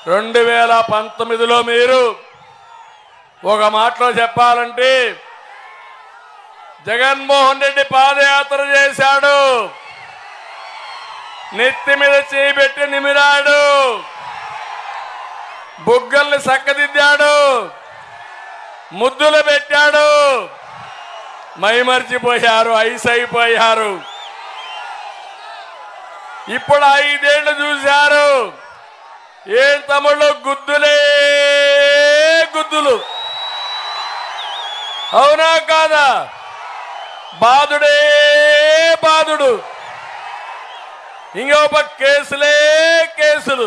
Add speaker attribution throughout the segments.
Speaker 1: రెండు వేల పంతొమ్మిదిలో మీరు ఒక మాటలో చెప్పాలంటే జగన్మోహన్ రెడ్డి పాదయాత్ర చేశాడు నెత్తి మీద చేయిబెట్టి నిమిరాడు బుగ్గల్ని చక్కదిద్దాడు ముద్దులు పెట్టాడు మైమర్చిపోయారు ఐస్ అయిపోయారు ఇప్పుడు ఐదేళ్లు చూశారు ఏం తమ్ముళ్ళు గుద్దులే గుద్దులు అవునా కాదా బాధుడే బాధుడు ఇంకొక కేసులే కేసులు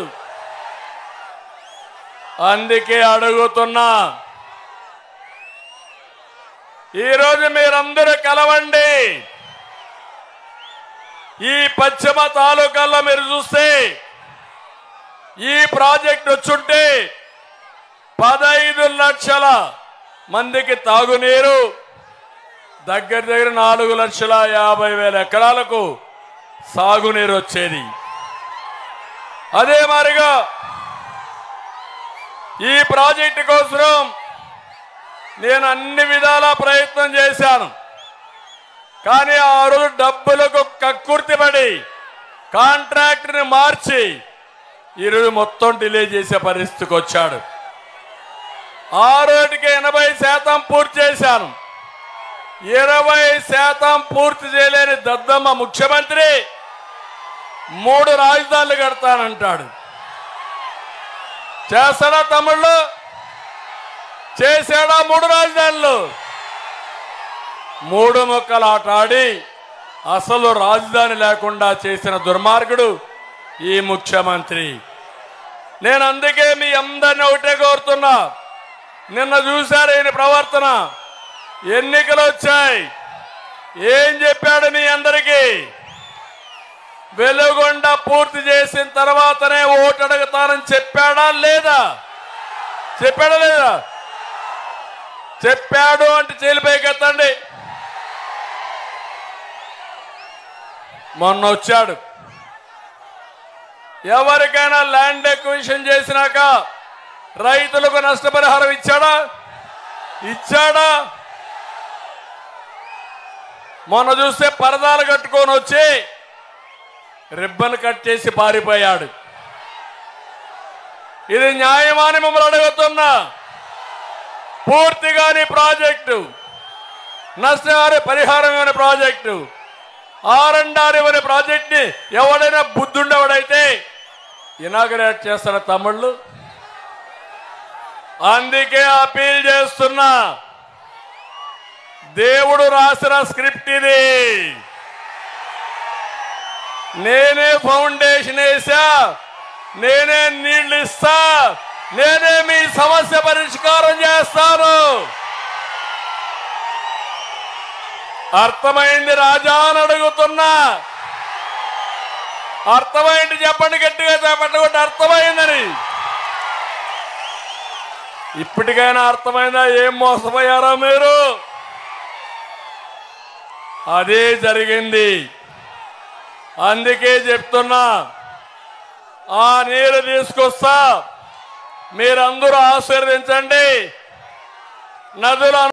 Speaker 1: అందుకే అడుగుతున్నా ఈరోజు మీరందరూ కలవండి ఈ పశ్చిమ తాలూకాల్లో మీరు చూస్తే ఈ ప్రాజెక్ట్ వచ్చుంటే పదైదు లక్షల మందికి తాగునీరు దగ్గర దగ్గర నాలుగు లక్షల యాభై వేల ఎకరాలకు సాగునీరు వచ్చేది అదే మారిగా ఈ ప్రాజెక్టు కోసం నేను అన్ని విధాల ప్రయత్నం చేశాను కానీ ఆ రోజు డబ్బులకు కక్కుర్తిపడి కాంట్రాక్ట్ని మార్చి ఈరోజు మొత్తం డిలే చేసే పరిస్థితికి వచ్చాడు ఆ రోజుకి ఎనభై శాతం పూర్తి చేశాను ఇరవై శాతం పూర్తి చేయలేని దద్దమ్మ ముఖ్యమంత్రి మూడు రాజధానులు కడతానంటాడు చేస్తాడా తమ్ముళ్ళు చేశాడా మూడు రాజధానులు మూడు మొక్కలు ఆట ఆడి అసలు రాజధాని లేకుండా చేసిన దుర్మార్గుడు ఈ ముఖ్యమంత్రి నేను అందుకే మీ అందరిని ఒకటే కోరుతున్నా నిన్న చూశారు ఈయన ప్రవర్తన ఎన్నికలు వచ్చాయి ఏం చెప్పాడు మీ అందరికీ వెలుగొండ పూర్తి చేసిన తర్వాతనే ఓటు అడుగుతానని చెప్పాడా లేదా చెప్పాడా లేదా చెప్పాడు అంటే చేలిపైకి ఎత్తండి మొన్న వచ్చాడు ఎవరికైనా ల్యాండ్ ఎక్విజిషన్ చేసినాక రైతులకు నష్టపరిహారం ఇచ్చాడా ఇచ్చాడా మొన్న చూస్తే పరదాలు కట్టుకొని వచ్చి రిబ్బన్ కట్ చేసి పారిపోయాడు ఇది న్యాయమాని మిమ్మల్ని అడుగుతున్నా పూర్తిగాని ప్రాజెక్టు నష్టహారి పరిహారం ఇవ్వని ప్రాజెక్టు ఆరండారి ఇవ్వని ప్రాజెక్ట్ని ఎవడైనా బుద్ధుండేవాడైతే ఇనాగరేట్ చేస్తాడు తమ్ముళ్ళు అందుకే అపీల్ చేస్తున్నా దేవుడు రాసిన స్క్రిప్ట్ ఇది నేనే ఫౌండేషన్ వేసా నేనే నీళ్లు ఇస్తా నేనే మీ సమస్య పరిష్కారం చేస్తాను అర్థమైంది రాజా అని అడుగుతున్నా అర్థమైంది చెప్పండి గట్టిగా చెప్పండి అర్థమైందని ఇప్పటికైనా అర్థమైందా ఏం మోసపోయారో మీరు అదే జరిగింది అందుకే చెప్తున్నా ఆ నీరు తీసుకొస్తా మీరందరూ ఆశీర్వదించండి నదుల